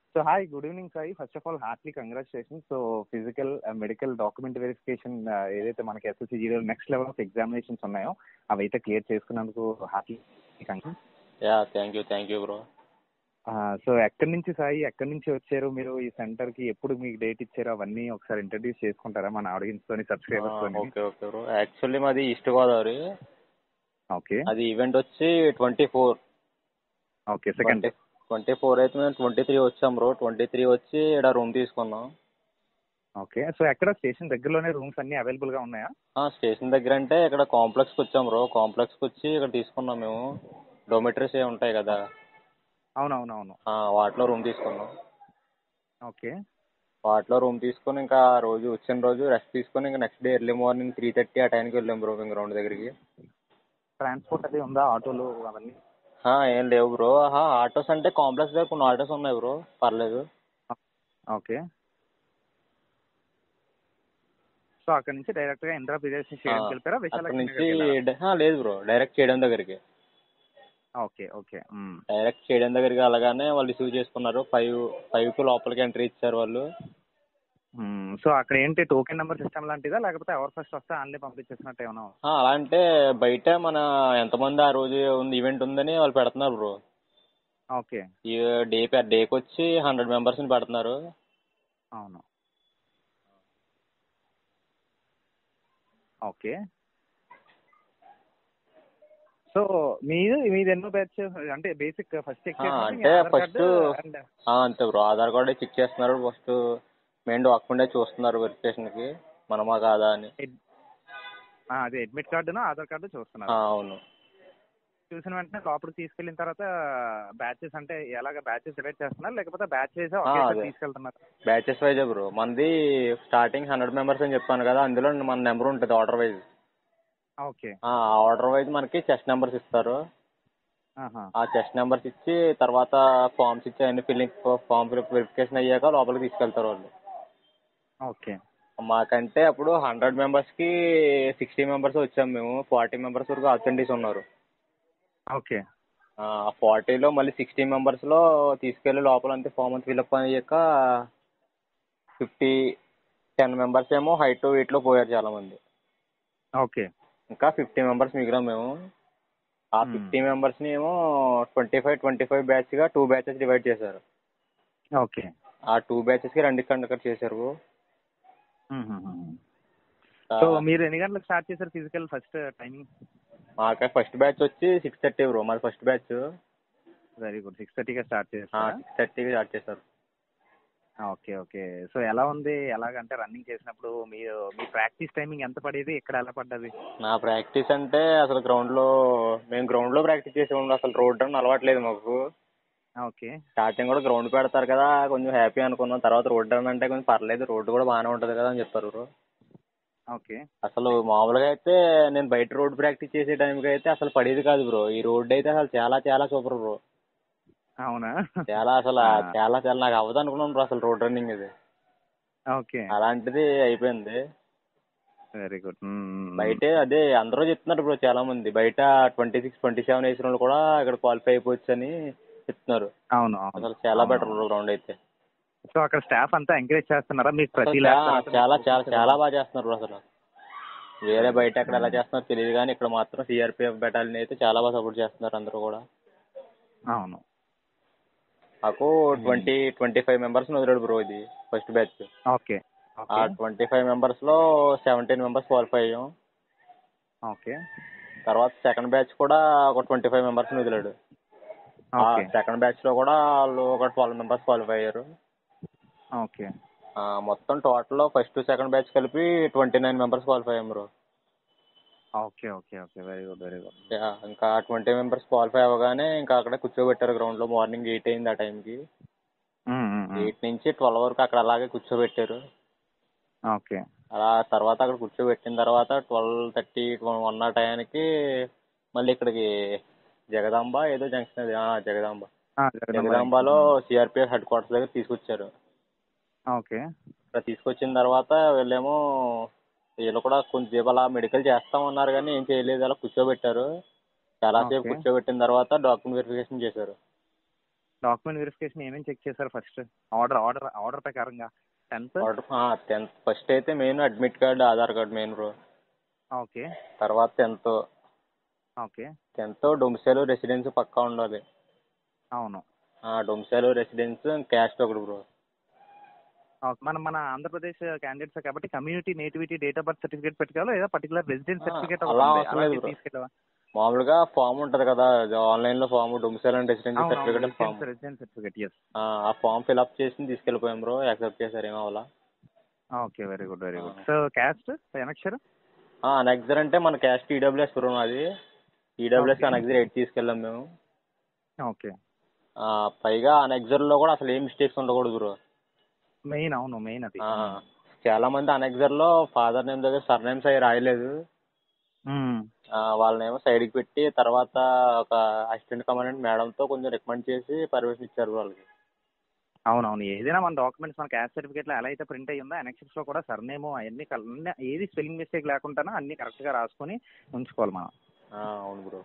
So hi good evening Sai first of all heartly congratulation so physical medical document verification ఏదైతే మనకి SSC zero next level of examinations ఉన్నాయో అవి అయితే clear చేసుకున్నందుకు heartly congrats ya thank you thank you bro so ఎక్కడి నుంచి సాయి ఎక్కడి నుంచి వచ్చారు మీరు ఈ సెంటర్ కి ఎప్పుడు మీకు డేట్ ఇచ్చారు అవన్నీ ఒకసారి ఇంట్రడ్యూస్ చేసుకుంటారా మన ఆడియన్స్ తోని సబ్స్క్రైబర్స్ తోని ఓకే ఓకే బ్రో యాక్చువల్లీ మాది ఈస్ట్ గోదావరి ఓకే అది ఈవెంట్ వచ్చి twenty four okay second twenty four అయితే మేము ట్వంటీ త్రీ వచ్చాం బ్రో ట్వంటీ త్రీ వచ్చి ఇక్కడ రూమ్ తీసుకున్నాం ఓకే సో ఎక్కడ స్టేషన్ దగ్గరలోనే రూమ్స్ అన్ని అవైలబుల్ గా ఉన్నాయా ఆ, స్టేషన్ దగ్గర అంటే ఇక్కడ కాంప్లెక్స్కి వచ్చాం బ్రో కాంప్లెక్స్కి వచ్చి ఇక్కడ తీసుకున్నాం మేము డోమెటరీస్ ఏ ఉంటాయి కదా అవునవునవును ఆ, వాటిలో రూమ్ తీసుకున్నాం ఓకే వాటిలో రూమ్ తీసుకొని ఇంకా ఆ రోజు వచ్చిన రోజు రెస్ట్ తీసుకొని ఇంకా next day early morning three thirty ఆ టైంకి వెళ్ళాం బ్రో మేము గ్రౌండ్ దగ్గరికి ట్రాన్స్పోర్ట్ అది ఉందా ఆటోలు అవన్నీ ఆ, ఏం లేవు బ్రో ఆహా, ఆటోస్ అంటే కాంప్లెక్స్ దగ్గర కొన్ని ఆటోస్ ఉన్నాయి బ్రో పర్లేదు ఓకే సో అక్కడ నుంచి డైరెక్ట్ గా ఇంద్రా ప్రదేశ్ చేయడానికి వెళ్ళిపోయారా అక్కడ విశాలక్ష్మి నుంచి దగ్గరికి వెళ్ళారా? డ- ఆ, లేదు బ్రో డైరెక్ట్ చేయడం దగ్గరికి ఓకే ఓకే మ్మ్. డైరెక్ట్ చేయడం దగ్గరికి వెళ్ళగానే వాళ్ళు రిసీవ్ చేసుకున్నారు ఫైవ్ ఫైవ్ కి లోపలికి ఎంట్రీ ఇచ్చారు వాళ్ళు మ్మ్. సో అక్కడ ఏంటి టోకెన్ నెంబర్ సిస్టమ్ లాంటిదా లేకపోతే ఎవరు ఫస్ట్ వస్తే ఆన్లైన్ పంపించేసినట్టు ఏమన్నా ఆ, అలా అంటే బయట మన ఎంతమంది ఆ రోజు ఉంది ఈవెంట్ ఉందని వాళ్ళు పెడుతున్నారు బ్రో ఓకే ఈ డే డేకి వచ్చి హండ్రెడ్ మెంబర్స్ని పెడుతున్నారు అవును ఓకే సో మీది మీది ఎన్నో బ్యాచ్ అంటే బేసిక్ ఫస్ట్ చెక్ ఆ, అంటే ఫస్ట్ ఆ, అంతే బ్రో ఆధార్ కార్డు చెక్ చేస్తున్నారు ఫస్ట్ మెయిన్ డాక్యుమెంటే చూస్తున్నారు వెరిఫికేషన్కి మనమా కాదా అని అదే అడ్మిట్ కార్డును ఆధార్ కార్డు ఆ, చూస్తున్నారు అవును చూసిన వెంటనే లోపలికి తీసుకెళ్ళిన తర్వాత బ్యాచెస్ అంటే ఎలాగ బ్యాచెస్ డివైడ్ చేస్తున్నారు లేకపోతే బ్యాచ్ వేసి ఆ, ఒకేసారి అదే. తీసుకెళ్తున్నారు బ్యాచెస్ వైజే బ్రో మనది స్టార్టింగ్ హండ్రెడ్ మెంబర్స్ అని చెప్పాను కదా అందులో మన నెంబర్ ఉంటుంది ఆర్డర్ వైజ్ ఓకే ఆ ఆర్డర్ వైజ్ మనకి చెస్ట్ నెంబర్స్ ఇస్తారు ఆహా. ఆ చెస్ట్ నెంబర్స్ ఇచ్చి తర్వాత ఫామ్స్ ఇచ్చి అన్ని ఫిల్లింగ్ ఫామ్ వెరిఫికేషన్ అయ్యాక లోపలికి తీసుకెళ్తారు వాళ్ళు ఓకే మాకంటే అప్పుడు హండ్రెడ్ మెంబర్స్కి సిక్స్టీ మెంబర్స్ వచ్చాం మేము ఫార్టీ మెంబర్స్ వరకు అబ్సెంటీస్ ఉన్నారు ఓకే ఆ ఫార్టీలో మళ్ళీ సిక్స్టీ మెంబర్స్లో తీసుకెళ్ళి లోపల అంతే ఫామ్ అంతా ఫిల్అప్ అయ్యాక ఫిఫ్టీ టెన్ మెంబర్స్ ఏమో హైట్ వెయిట్లో పోయారు చాలా మంది ఓకే ఇంకా ఫిఫ్టీ మెంబర్స్ మిగిలాం మేము ఆ Hmm. ఫిఫ్టీ మెంబర్స్ని ఏమో ట్వంటీ ఫైవ్ ట్వంటీ ఫైవ్ బ్యాచ్గా టూ బ్యాచెస్ డివైడ్ చేశారు ఓకే ఆ టూ బ్యాచెస్కి రెండు కండక్ట్ చేశారు సో మీరు ఎన్ని గంటలకు స్టార్ట్ చేశారు ఫిజికల్ ఫస్ట్ టైమింగ్ మాకు ఫస్ట్ బ్యాచ్ వచ్చి సిక్స్ థర్టీ బ్రో మాది first batch very good six థర్టీగా స్టార్ట్ చేస్తారా సిక్స్ థర్టీకి స్టార్ట్ చేశారు ఓకే ఓకే సో ఎలా ఉంది ఎలాగంటే రన్నింగ్ చేసినప్పుడు మీరు మీ ప్రాక్టీస్ టైమింగ్ ఎంత పడేది ఇక్కడ ఎలా పడ్డది నా ప్రాక్టీస్ అంటే అసలు గ్రౌండ్లో మేము గ్రౌండ్లో ప్రాక్టీస్ చేసేవాళ్ళం అసలు రోడ్ రన్ అలవాట్లేదు మాకు ఓకే స్టార్టింగ్ కూడా గ్రౌండ్ పెడతారు కదా కొంచెం హ్యాపీ అనుకున్నాం తర్వాత రోడ్ రన్ అంటే కొంచెం పర్లేదు రోడ్డు కూడా బాగానే ఉంటుంది కదా అని చెప్పారు బ్రో ఓకే అసలు మామూలుగా అయితే నేను బయట రోడ్ ప్రాక్టీస్ చేసే టైంకి అయితే అసలు పడేది కాదు బ్రో ఈ రోడ్ అయితే అసలు చాలా చాలా సూపర్ బ్రో అవునా చాలా అసలు ఆ. చాలా చాలా నాకు అవ్వదు అనుకున్నాను బ్రో అసలు రోడ్ రన్నింగ్ ఇది ఓకే అలాంటిది అయిపోయింది వెరీ గుడ్ బయటే అదే అందరూ చెప్తున్నారు బ్రో చాలా మంది బయట ట్వంటీ సిక్స్ ట్వంటీ సెవెన్ వేసిన వాళ్ళు కూడా ఇక్కడ క్వాలిఫై అయిపోవచ్చు అని చెప్తున్నారు అవును అవును అసలు చాలా అవును, బెటర్ అవును. గ్రౌండ్ అయితే సో అక్కడ స్టాఫ్ అంతా ఎంకరేజ్ చేస్తున్నారా మీకు అసలు ప్రతి చా- lab తర్వాత చాలా మీకు చాలా చూపిస్తారు? చాలా బాగా చేస్తున్నారు బ్రో అసలు వేరే బయట ఎక్కడ ఎలా చేస్తున్నారో తెలియదు కానీ ఇక్కడ మాత్రం సిఆర్పిఎఫ్ బెటాలియన్ అయితే చాలా బాగా సపోర్ట్ చేస్తున్నారు అందరూ కూడా అవును నాకు ట్వంటీ ట్వంటీ ఫైవ్ మెంబర్స్ వదిలాడు బ్రో ఇది ఫస్ట్ బ్యాచ్ ఓకే ఆ ట్వంటీ ఫైవ్ మెంబర్స్ లో సెవెంటీన్ మెంబర్స్ క్వాలిఫై అయ్యాం ఓకే తర్వాత సెకండ్ బ్యాచ్ కూడా ఒక ట్వంటీ ఫైవ్ మెంబర్స్ వదిలాడు ఆ ఓకే సెకండ్ బ్యాచ్ లో కూడా వాళ్ళు ఒక ట్వెల్వ్ మెంబర్స్ క్వాలిఫై అయ్యారు ఓకే ఆ, మొత్తం టోటల్ ఫస్ట్ సెకండ్ బ్యాచ్ కలిపి ట్వంటీ నైన్ మెంబర్స్ క్వాలిఫై అయ్యాం bro okay okay okay very good very good ya, ఇంకా ట్వంటీ మెంబర్స్ క్వాలిఫై అవ్వగానే ఇంకా అక్కడే కూర్చోబెట్టారు గ్రౌండ్ లో మార్నింగ్ ఎయిట్ అయింది ఆ టైంకి ఎయిట్ నుంచి ట్వెల్వ్ వరకు అక్కడ అలాగే కూర్చోబెట్టారు ఓకే అలా తర్వాత అక్కడ కూర్చోబెట్టిన తర్వాత ట్వెల్వ్ థర్టీ వన్ ఆ టయానికి మళ్ళీ ఇక్కడికి జగదాంబ ఏదో జంక్షన్ అది ఆ, జగదాంబ జగదాంబలో సిఆర్పిఎఫ్ హెడ్ క్వార్టర్స్ దగ్గర తీసుకొచ్చారు ఓకే ఇక్కడ తీసుకొచ్చిన తర్వాత వీళ్ళేమో వీళ్ళు కూడా కొంచెంసేపు అలా మెడికల్ చేస్తామన్నారు కానీ ఏం చేయలేదు అలా కూర్చోబెట్టారు చాలాసేపు Okay. కూర్చోబెట్టిన తర్వాత డాక్యుమెంట్ వెరిఫికేషన్ చేశారు డాక్యుమెంట్ వెరిఫికేషన్ ఏమేమి చెక్ చేశారు ఫస్ట్ ఆర్డర్ ఆర్డర్ ఆర్డర్ ప్రకారంగా టెన్త్ టెన్త్ ఫస్ట్ అయితే main admit card Aadhaar card main bro okay తర్వాత tenth okay tenth domicile residence పక్కా ఉండాలి అవును డొమిసైల్ రెసిడెన్స్ క్యాస్ట్ ఒకటి బ్రో ఓకే. మనం మన ఆంధ్రప్రదేశ్ క్యాండిడేట్స్ కాబట్టి community nativity date of birth certificate పెట్టుకోవాలా లేదా పర్టికులర్ రెసిడెన్స్ ఆ, సర్టిఫికేట్ అలా అవసరం లేదు bro. తీసుకెళ్ళవా మామూలుగా ఫామ్ ఉంటది కదా ఆన్లైన్ లో form domicile and residence certificate form residence certificate yes ఆ ఫామ్ ఫిల్అప్ చేసి తీసుకెళ్ళిపోయాం బ్రో యాక్సెప్ట్ చేశారు ఏమో అలా okay very good very good so caste annexure annexure అంటే మన క్యాస్ట్ ఈడబ్ల్యూఎస్ బ్రో నాది ఈడబ్ల్యూఎస్ Okay. అనెక్సర్ ఎయిట్ తీసుకెళ్ళాం మేము ఓకే ఆ, పైగా అనెక్సర్ లో కూడా అసలు ఏం మిస్టేక్స్ ఉండకూడదు బ్రో మెయిన్ అవును మెయిన్ అది ఆ, చాలా మంది అనెక్సర్ లో ఫాదర్ నేమ్ దగ్గర సర్ నేమ్స్ అవి రాయలేదు మ్మ్. ఆ, వాళ్ళనేమో సైడ్ కి పెట్టి తర్వాత ఒక అసిస్టెంట్ కమాండెంట్ మేడం తో కొంచెం రికమెండ్ చేసి పర్మిషన్ ఇచ్చారు వాళ్ళకి అవునవును ఏదైనా మన డాక్యుమెంట్స్ మన క్యాస్ట్ సర్టిఫికేట్ లో ఎలా అయితే ప్రింట్ అయ్యి ఉందో అనెక్షర్స్ లో కూడా సర్నేమ్ అవన్నీ కల్- అన్ని- ఏది స్పెల్లింగ్ మిస్టేక్ లేకుండా అన్ని కరెక్ట్ గా రాసుకొని ఉంచుకోవాలి మనం ఆ, అవును బ్రో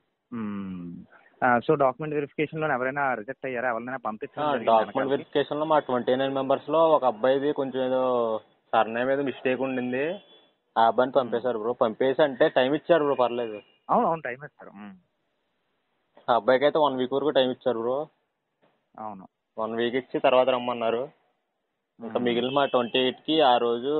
సో డాక్యుమెంట్ వెరిఫికేషన్ లో ఎవరైనా రిజెక్ట్ అయ్యారా ఎవరైనా పంపించారు డాక్యుమెంట్ వెరిఫికేషన్ లో మా ట్వంటీ నైన్ మెంబర్స్ లో ఒక అబ్బాయిది కొంచెం ఏదో సర్నేమ్ ఏదో మిస్టేక్ ఉండింది ఆ అబ్బాయిని పంపేశారు బ్రో పంపేసి అంటే టైం ఇచ్చారు బ్రో పర్లేదు అవును అవును టైం ఇస్తారు మ్మ్. ఆ అబ్బాయికి అయితే వన్ వీక్ వరకు టైం ఇచ్చారు బ్రో అవును వన్ వీక్ ఇచ్చి తర్వాత రమ్మన్నారు ఇంకా మ్మ్. మిగిలిన మా ట్వంటీ ఎయిట్ కి ఆ రోజు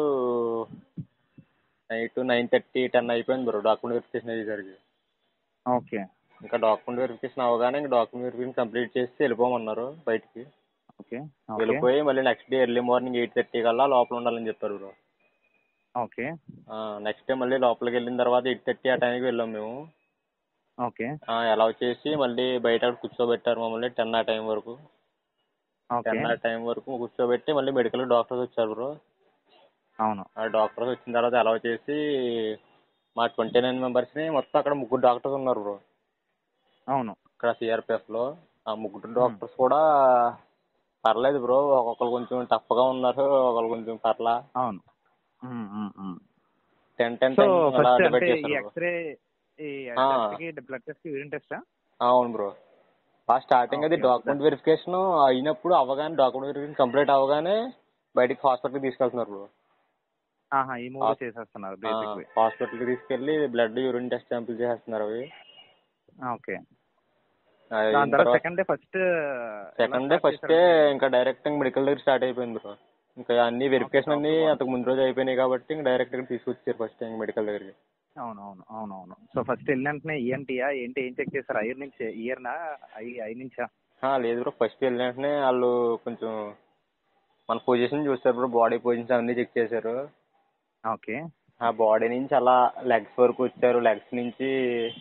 నైట్ నైన్ థర్టీ టెన్ అయిపోయింది బ్రో డాక్యుమెంట్ వెరిఫికేషన్ అయ్యేసరికి ఓకే ఇంకా డాక్యుమెంట్ వెరిఫికేషన్ అవగానే ఇంకా డాక్యుమెంట్ వెరిఫికేషన్ కంప్లీట్ చేసి వెళ్ళిపోమన్నారు బయటికి ఓకే ఓకే వెళ్ళిపోయి మళ్ళీ next day early morning eight thirty కల్లా లోపల ఉండాలని చెప్పారు బ్రో ఓకే నెక్స్ట్ డే మళ్ళీ లోపలికి వెళ్ళిన తర్వాత ఎయిట్ థర్టీ ఆ టైంకి వెళ్ళాం మేము ఓకే ఎలా చేసి మళ్ళీ బయట అక్కడ కూర్చోబెట్టారు మమ్మల్ని టెన్ ఆ టైం వరకు ఓకే టెన్ ఆ టైం వరకు కూర్చోబెట్టి మళ్ళీ మెడికల్ డాక్టర్స్ వచ్చారు బ్రో అవును ఆ డాక్టర్స్ వచ్చిన తర్వాత అలౌ చేసి మా ట్వంటీ నైన్ మెంబర్స్ని మొత్తం అక్కడ ముగ్గురు డాక్టర్స్ ఉన్నారు బ్రో అవును ఇక్కడ సిఆర్పిఎఫ్ లో ఆ ముగ్గురు డాక్టర్స్ కూడా పర్లేదు బ్రో ఒక్కొక్కరు కొంచెం టఫ్ గా ఉన్నారు ఒకళ్ళు కొంచెం పర్లా అవును మ్మ్, మ్మ్, మ్మ్. టెన్ టెన్ సో అలా ఫస్ట్ డివైడ్ అంటే ఈ చేశారు bro. ఎక్స్రే ఈ ఆ. టెస్ట్ కి బ్లడ్ టెస్ట్ కి యూరిన్ టెస్టా ఆ, అవును బ్రో ఆ స్టార్టింగ్ అది Okay, డాక్యుమెంట్ వెరిఫికేషన్ అయినప్పుడు అవగానే డాక్యుమెంట్ వెరిఫికేషన్ కంప్లీట్ అవగానే బయటికి హాస్పిటల్కి తీసుకెళ్తున్నారు బ్రో ఆహా ఈ మూడు చేసేస్తున్నారు బేసిక్ హాస్పిటల్కి తీసుకెళ్ళి బ్లడ్ యూరిన్ టెస్ట్ శాంపుల్ చేసేస్తున్నారు అవి ఓకే అది దాని తర్వాత తర్వాత second day first second day first day ఇంకా డైరెక్ట్ మెడికల్ దగ్గర స్టార్ట్ అయిపోయింది బ్రో ఇంకా అన్ని వెరిఫికేషన్ అన్ని అంతకు ముందు రోజు అయిపోయినాయి కాబట్టి ఇంకా డైరెక్ట్ ఇక్కడ తీసుకొచ్చారు ఫస్ట్ మెడికల్ దగ్గరికి అవును అవును అవును అవును సో ఫస్ట్ వెళ్ళిన వెంటనే ఈఎన్టీయా ఏంటి ఏం చెక్ చేస్తారు ఐర్ నుంచి ఇయర్నా ఐ ఐ నుంచా ఆ, లేదు బ్రో ఫస్ట్ వెళ్ళిన వెంటనే వాళ్ళు కొంచెం మన పొజిషన్ చూస్తారు బ్రో బాడీ పొజిషన్స్ అన్ని చెక్ చేశారు ఓకే ఆ బాడీ నుంచి అలా లెగ్స్ వరకు వచ్చారు లెగ్స్ నుంచి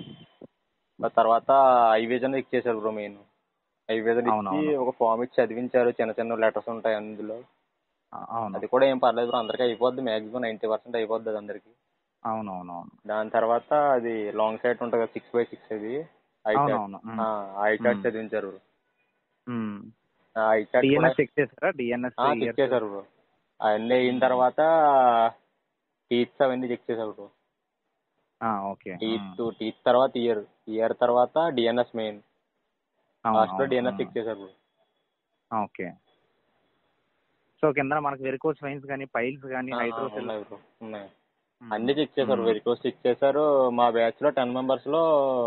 ఆ తర్వాత ఐ విజన్ చెక్ చేశారు బ్రో మెయిన్ ఐ విజన్ ఇచ్చి అవునవును. ఒక ఫామ్ ఇచ్చి చదివించారు చిన్న చిన్న లెటర్స్ ఉంటాయి అందులో ఆ, అవును అది కూడా ఏం పర్లేదు బ్రో అందరికీ అయిపోద్ది మాక్సిమం నైంటీ పర్సెంట్ అయిపోద్ది అది అందరికి అవును అవును అవును దాని తర్వాత అది లాంగ్ సైట్ ఉంటుంది కదా సిక్స్ బై సిక్స్ అది ఐ చార్ట్ అవునవును మ్మ్. ఐ చార్ట్ మ్మ్. చదివించారు మ్మ్. ఆ ఐ చార్ట్ కూడా డిఎన్ఎస్ చెక్ చేస్తారా డిఎన్ఎస్ చెక్ చేశారు బ్రో అవన్నీ అయిన తర్వాత టీత్స్ అవన్నీ చెక్ చేశారు బ్రో ఓకే టీత్ టీత్ తర్వాత ఇయర్ ఇయర్ తర్వాత డిఎన్ఎస్ మెయిన్ లాస్ట్ లో డిఎన్ఎస్ చెక్ చేశారు బ్రో ఓకే సో కింద మనకి వెరికోస్ వెయిన్స్ కానీ పైల్స్ కానీ ఆ, హైడ్రోసిల్ ఉన్నాయి బ్రో ఉన్నాయి అన్ని చెక్ చేశారు వెరికోస్ చెక్ చేశారు మా బ్యాచ్ లో టెన్ మెంబర్స్ లో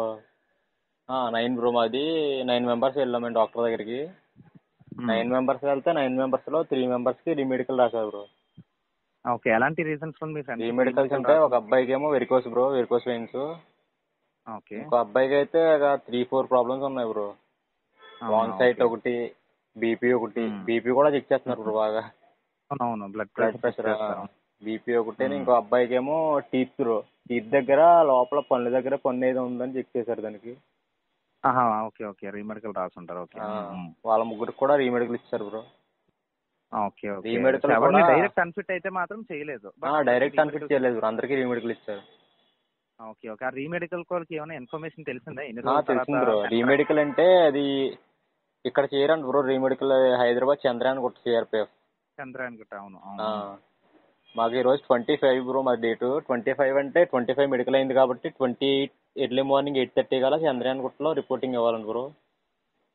నైన్ బ్రో మాది నైన్ మెంబర్స్ వెళ్ళాం మేము డాక్టర్ దగ్గరికి నైన్ మెంబర్స్ వెళ్తే నైన్ మెంబర్స్ లో త్రీ మెంబర్స్ కి రీమెడికల్ రాశారు బ్రో ఓకే ఎలాంటి రీజన్స్ మీ ఫ్రెండ్స్ రీమెడికల్స్ అంటే ఒక అబ్బాయికి ఏమో varicose bro varicose veins okay ఇంకో అబ్బాయికి అయితే త్రీ ఫోర్ ప్రాబ్లమ్స్ ఉన్నాయి బ్రో లాంగ్ సైట్ ఒకటి బీపీ ఒకటి Hmm. బీపీ కూడా చెక్ చేస్తున్నారు బ్రో బాగా అవును blood blood pressure pressure BP ఒకటి Hmm. ఇంకో అబ్బాయికి ఏమో టీత్ బ్రో టీత్ దగ్గర లోపల పన్ను దగ్గర పన్ను ఏదో ఉందని చెక్ చేశారు దానికి ఓకే ఓకే రీమెడికల్ రాసుంటారు ఓకే ఆ, వాళ్ళ ముగ్గురికి కూడా రీమెడికల్ ఇచ్చారు బ్రో ఓకే ఓకే Remedical ఎవరిని కూడా- డైరెక్ట్ అన్ఫిట్ అయితే మాత్రం చేయలేదు డైరెక్ట్ అన్ఫిట్ చేయలేదు బ్రో అందరికీ రీమెడికల్ ఇచ్చారు ఓకే ఓకే ఆ రీమెడికల్ కోర్కి ఏమైనా ఇన్ఫర్మేషన్ తెలిసిందా ఎన్ని ఆ, రోజుల తెలిసింది బ్రో తర్వాత రీమెడికల్ అంటే అది ఇక్కడ చేయరండి బ్రో రీమెడికల్ హైదరాబాద్ చంద్రయాన్ కొట్టు సిఆర్పిఎఫ్ చంద్రాయన్ గుట్ట అవును ఆ, అవును మాకు ఈ రోజు ట్వంటీ ఫైవ్ బ్రో మా డేటు ట్వంటీ ఫైవ్ అంటే ట్వంటీ ఫైవ్ మెడికల్ అయింది కాబట్టి twenty eight early morning eight thirty కల్లా చంద్రయాన్ గుట్టలో రిపోర్టింగ్ ఇవ్వాలండి బ్రో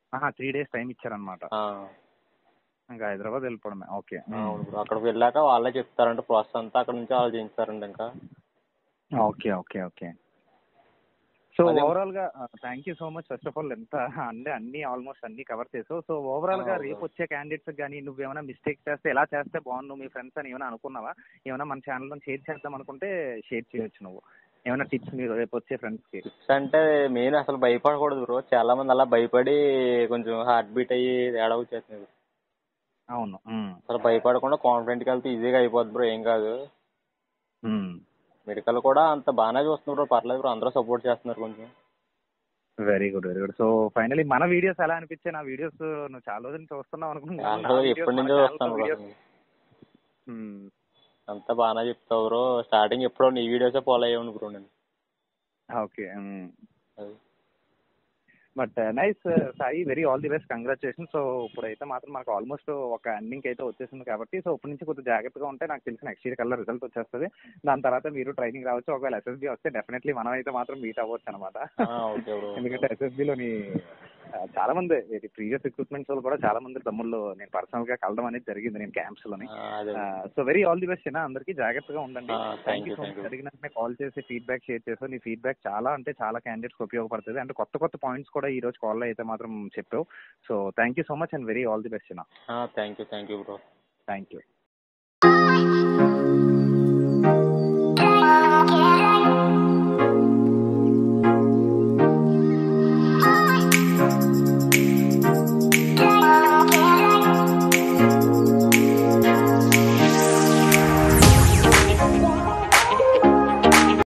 త్రీ డేస్ టైం ఇచ్చారనమాట ఆ, ఇంకా హైదరాబాద్ వెళ్ళిపోవడమే ఓకే అవును బ్రో అక్కడికి వెళ్ళాక వాళ్ళే చెప్తారంట ప్రాసెస్ అంతా అక్కడ నుంచి వాళ్ళు చేయించారండి ఇంకా ఓకే ఓకే ఓకే సో అదే- ఓవరాల్ గా thank you so much first of all ఎంత అంటే అన్ని ఆల్మోస్ట్ అన్ని కవర్ చేసావు సో ఓవరాల్ గా ఆ, రేపు వచ్చే క్యాండిడేట్స్ కానీ నువ్వు ఏమైనా మిస్టేక్ చేస్తే ఎలా చేస్తే బాగుండు మీ ఫ్రెండ్స్ అని ఏమైనా అనుకున్నావా ఏమైనా మన ఛానల్ షేర్ చేద్దాం అనుకుంటే షేర్ చేయొచ్చు నువ్వు ఏమైనా టిప్స్ మీరు రేపు వచ్చే ఫ్రెండ్స్ కి టిప్స్ అంటే మెయిన్ అసలు భయపడకూడదు బ్రో చాలా మంది అలా భయపడి కొంచెం హార్ట్ బీట్ అయ్యి తేడా వచ్చేస్తుంది అవును ఉమ్, అసలు భయపడకుండా కాన్ఫిడెంట్కి వెళ్తే ఈజీగా అయిపోద్ది బ్రో ఏం కాదు ఉమ్. మెడికల్ కూడా అంత బాగానే చూస్తున్నారు బ్రో పర్లేదు బ్రో అందరూ సపోర్ట్ చేస్తున్నారు కొంచెం very good very good so finally మన వీడియోస్ ఎలా అనిపించాయి నా వీడియోస్ నువ్వు చాలా రోజుల నుంచి చూస్తున్నావు చాలా రోజులు ఎప్పటి నుంచో చూస్తాను బ్రో అసలు. అనుకుంటున్నాను అంతా బాగానే చెప్తావు బ్రో స్టార్టింగ్ ఎప్పుడో నీ వీడియోసే ఫాలో అయ్యాను బ్రో నేను ఓకే అది. But nice Sai very all the best congratulation so ఇప్పుడైతే మాత్రం మనకు ఆల్మోస్ట్ ఒక ఎండింగ్ అయితే వచ్చేసింది కాబట్టి సో ఇప్పటి నుంచి కొద్దిగా జాగ్రత్తగా ఉంటే నాకు తెలిసి నెక్స్ట్ ఇయర్ కల్లా రిజల్ట్ వచ్చేస్తుంది దాని తర్వాత మీరు ట్రైనింగ్ రావచ్చు ఒకవేళ ఎస్ఎస్బి వస్తే డెఫినెట్లీ మనం అయితే మాత్రం మీట్ అవ్వచ్చు అనమాట ఆ, ఓకే బ్రో ఎందుకంటే ఎస్ఎస్బిలోని చాలా మంది ప్రీవియస్ రిక్రూట్మెంట్స్ వాళ్ళు కూడా చాలా మంది తమ్ముళ్ళు నేను పర్సనల్ గా కలవడం అనేది జరిగింది నేను క్యాంప్స్ లోని ఆ, అదే so very all the best అందరికీ జాగ్రత్తగా ఉండండి ఆ, thank thank you you, so thank much you. అడిగిన వెంటనే కాల్ చేసి ఫీడ్బ్యాక్ షేర్ చేసావు నీ ఫీడ్బ్యాక్ చాలా అంటే చాలా క్యాండిడేట్స్ ఉపయోగపడుతుంది అంటే కొత్త కొత్త పాయింట్స్ కూడా ఈ రోజు కాల్లో అయితే మాత్రం చెప్పావు so thank you so much and very all the best నా thank you thank you bro thank you